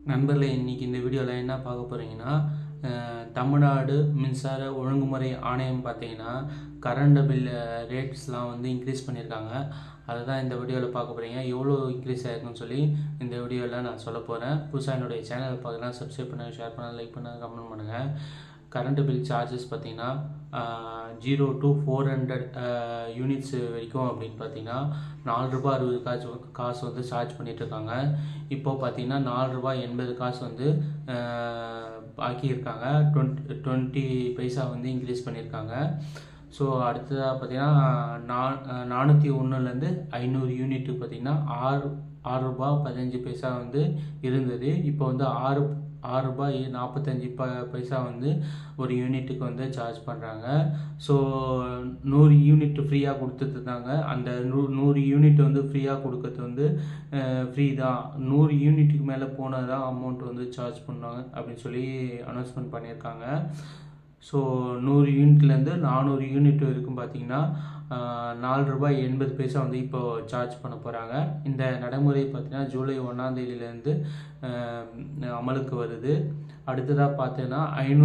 நண்பர்களே இன்றைக்கி இந்த வீடியோவில் என்ன பார்க்க போகிறீங்கன்னா அஹ், தமிழ்நாடு மின்சார ஒழுங்குமுறை ஆணையம் பார்த்தீங்கன்னா கரண்ட் பில் ரேட்ஸ்லாம் வந்து இன்க்ரீஸ் பண்ணியிருக்காங்க அதை தான் இந்த வீடியோவில் பார்க்க போகிறீங்க எவ்வளோ இன்க்ரீஸ் ஆயிருக்குன்னு சொல்லி இந்த வீடியோவில் நான் சொல்ல போகிறேன் புதுசாக என்னுடைய சேனலை பார்க்கலாம் சப்ஸ்கிரைப் பண்ணுங்கள் ஷேர் பண்ணுங்கள் லைக் பண்ணுங்கள் கமெண்ட் பண்ணுங்கள் கரண்ட் பில் சார்ஜஸ் பார்த்தீங்கன்னா zero to four hundred units வரைக்கும் அப்படின்னு பார்த்தீங்கன்னா நாலு ரூபாய் அறுபது காசு காசு வந்து சார்ஜ் பண்ணிட்டு இருக்காங்க இப்போ பார்த்தீங்கன்னா நாலு ரூபாய் எண்பது காசு வந்து அஹ், ஆக்கியிருக்காங்க டுவெண்ட்டி டுவெண்ட்டி பைசா வந்து இன்க்ரீஸ் பண்ணியிருக்காங்க ஸோ அடுத்ததாக பார்த்தீங்கன்னா நா நானூற்றி ஒன்றுலேருந்து ஐநூறு யூனிட்டு பார்த்தீங்கன்னா ஆறு ஆறு ரூபாய் பதினஞ்சு பைசா வந்து இருந்தது இப்போ வந்து ஆறு ஆறு ரூபாய் நாற்பத்தஞ்சு ப பைசா வந்து ஒரு யூனிட்டுக்கு வந்து சார்ஜ் பண்ணுறாங்க ஸோ நூறு யூனிட் ஃப்ரீயாக கொடுத்துட்டு இருந்தாங்க அந்த நூ நூறு யூனிட் வந்து ஃப்ரீயாக கொடுக்கறது வந்து ஃப்ரீ தான் நூறு யூனிட்டுக்கு மேலே போனால் தான் அமௌண்ட் வந்து சார்ஜ் பண்ணுவாங்க அப்படின்னு சொல்லி அனௌன்ஸ்மெண்ட் பண்ணியிருக்காங்க ஸோ நூறு யூனிட்லேருந்து நானூறு யூனிட் வரைக்கும் பார்த்தீங்கன்னா ஆஹ், நாலு ரூபாய் எண்பது பைசா வந்து இப்போ சார்ஜ் பண்ண போகிறாங்க இந்த நடைமுறை பார்த்தீங்கன்னா ஜூலை ஒன்றாம் தேதியிலேருந்து அமலுக்கு வருது அடுத்ததாக பார்த்தீங்கன்னா ஐநூ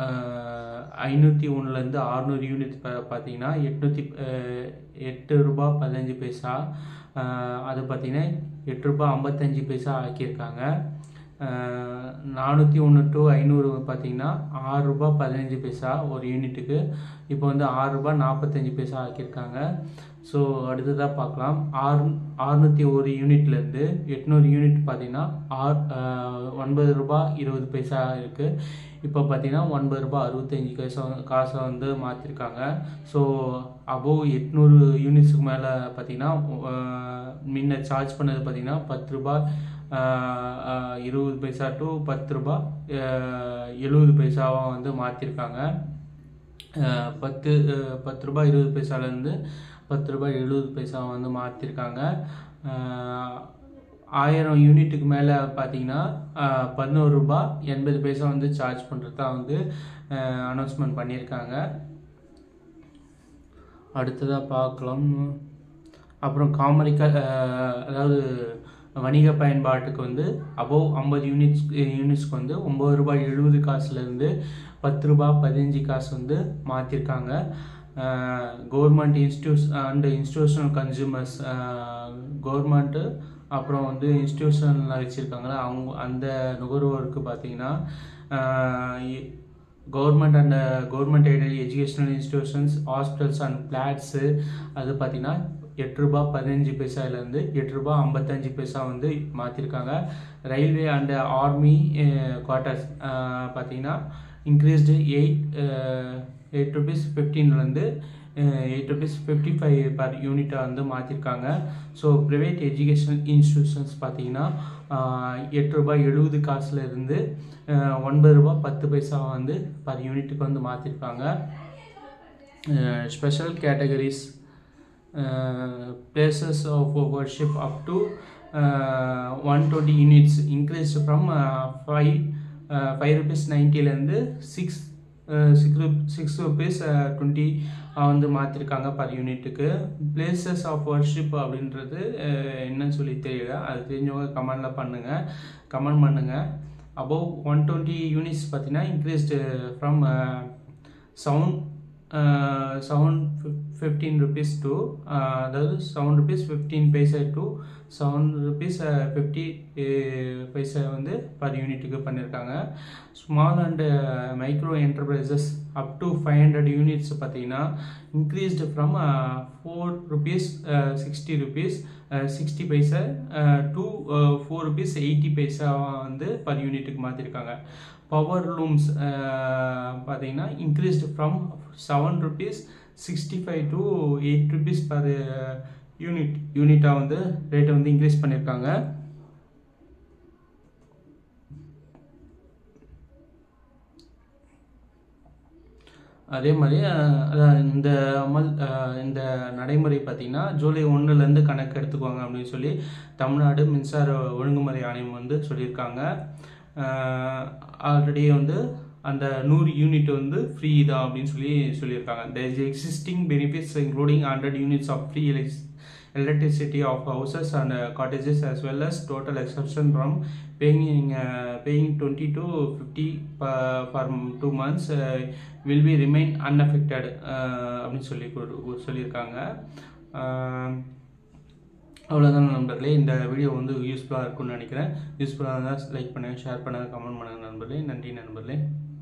ஐநூற்றி ஒன்றுலேருந்து அறுநூறு யூனிட் பா- பார்த்தீங்கன்னா எட்நூற்றி எட்டு ரூபா பதினஞ்சு பைசா ஆஹ், அது பார்த்தீங்கன்னா எட்டு ரூபா ஐம்பத்தஞ்சு பைசா ஆக்கியிருக்காங்க நானூற்றி ஒன்று டு ஐநூறு பார்த்தீங்கன்னா ஆறு ரூபா பதினஞ்சு பைசா ஒரு யூனிட்டுக்கு இப்போ வந்து ஆறு ரூபா நாற்பத்தஞ்சு பைசா ஆக்கியிருக்காங்க ஸோ அடுத்ததாக பார்க்கலாம் ஆறு அறுநூற்றி ஒரு யூனிட்லேருந்து எட்நூறு யூனிட் பார்த்தீங்கன்னா ஆறு ஆஹ், ஒன்பது ரூபா இருபது பைசா இருக்குது இப்போ பார்த்தீங்கன்னா ஒன்பது ரூபா அறுபத்தஞ்சு காசை காசை வந்து மாற்றிருக்காங்க ஸோ அபோவ் எட்நூறு யூனிட்ஸுக்கு மேலே பார்த்தீங்கன்னா ஆஹ், முன்ன சார்ஜ் பண்ணது பார்த்தீங்கன்னா பத்து ரூபா ஆஹ், ஆஹ், இருபது பைசா டு பத்து ரூபா ஆஹ், எழுபது பைசாவாக வந்து மாற்றிருக்காங்க பத்து ஆஹ், பத்து ரூபாய் இருபது பைசாலேருந்து பத்து ரூபாய் எழுபது பைசா வந்து மாற்றிருக்காங்க ஆயிரம் யூனிட்டுக்கு மேலே பார்த்தீங்கன்னா ஆஹ், பதினோரு ரூபாய் எண்பது பைசா வந்து சார்ஜ் பண்ணுறது தான் வந்து அனௌன்ஸ்மெண்ட் பண்ணியிருக்காங்க அடுத்ததாக பார்க்கலாம் அப்புறம் காமரிக்கல் அதாவது வணிக பயன்பாட்டுக்கு வந்து அபோவ் ஐம்பது யூனிட்ஸ் யூனிட்ஸ்க்கு வந்து ஒம்பது ரூபாய் எழுபது காசுலேருந்து பத்து ரூபாய் பதினஞ்சு காசு வந்து மாற்றிருக்காங்க government institutes and institutional consumers government அப்புறம் வந்து இன்ஸ்டியூஷனில் வச்சுருக்காங்களா அவங்க அந்த நுகர்வோருக்கு பார்த்தீங்கன்னா government and government aided educational institutions hospitals and flats அது பார்த்தீங்கன்னா எட்டு ரூபா பதினஞ்சு பைசாலேருந்து எட்டு ரூபா ஐம்பத்தஞ்சு பைசா வந்து மாற்றிருக்காங்க ரயில்வே அண்ட் ஆர்மி குவார்ட்டர்ஸ் பார்த்தீங்கன்னா இன்க்ரீஸ்டு எயிட் எயிட் ருபீஸ் ஃபிஃப்டீன்லேருந்து eight rupees fifty five per யூனிட்டாக வந்து மாற்றிருக்காங்க ஸோ ப்ரைவேட் எஜுகேஷனல் இன்ஸ்டிடியூஷன்ஸ் பார்த்தீங்கன்னா ஆஹ், எட்டு ரூபாய் எழுபது காசுல இருந்து ஆஹ், ஒன்பது ரூபாய் பத்து பைசா வந்து பர் யூனிட்டுக்கு வந்து மாற்றிருக்காங்க special categories places of worship up to uh, 120 units increased from uh, 5 uh, 5 rupees 90 லேருந்து six six six rupees twenty வந்து மாற்றிருக்காங்க பர் யூனிட்டுக்கு பிளேசஸ் ஆஃப் வர்ஷிப் அப்படின்றது uh, என்னன்னு சொல்லி தெரியல அது தெரிஞ்சவங்க கமெண்டில் பண்ணுங்கள் கமெண்ட் பண்ணுங்கள் அபவ் ஒன் டுவெண்ட்டி யூனிட்ஸ் பார்த்தீங்கன்னா increased from sound seven fifteen rupees to அதாவது seven rupees fifteen paisa to seven rupees fifty paisa வந்து பர் யூனிட்டுக்கு பண்ணியிருக்காங்க small and micro enterprises up to five hundred units பார்த்தீங்கன்னா increased from four rupees sixty rupees sixty paisa to four rupees eighty paisa வந்து per யூனிட்டுக்கு மாற்றிருக்காங்க power looms பார்த்தீங்கன்னா increased from seven rupees sixty five to eight rupees per unit யூனிட்டாக வந்து ரேட்டை வந்து increase பண்ணியிருக்காங்க அதே மாதிரி அஹ், அதான் இந்த அமல் அஹ், இந்த நடைமுறை பார்த்திங்கன்னா ஜூலை ஒன்றுலேருந்து கணக்கு எடுத்துக்குவாங்க அப்படின்னு சொல்லி தமிழ்நாடு மின்சார ஒழுங்குமுறை ஆணையம் வந்து சொல்லியிருக்காங்க ஆல்ரெடி வந்து அந்த நூறு யூனிட் வந்து ஃப்ரீ தான் அப்படின்னு சொல்லி சொல்லியிருக்காங்க there is existing benefits including 100 units of free elec- electricity of houses and uh, cottages as well as total exemption from paying நீங்கள் paying twenty two fifty for two months will be remain unaffected அப்படின்னு சொல்லி கொடு- சொல்லியிருக்காங்க அஹ், அவ்வளோதான் நண்பர்களே இந்த video வந்து யூஸ்ஃபுல்லாக இருக்கும்னு நினைக்கிறேன் யூஸ்ஃபுல்லாக இருந்தால் லைக் பண்ணுங்கள் ஷேர் பண்ணுங்கள் கமெண்ட் பண்ணுங்கள் நண்பர்களே நன்றி நண்பர்களே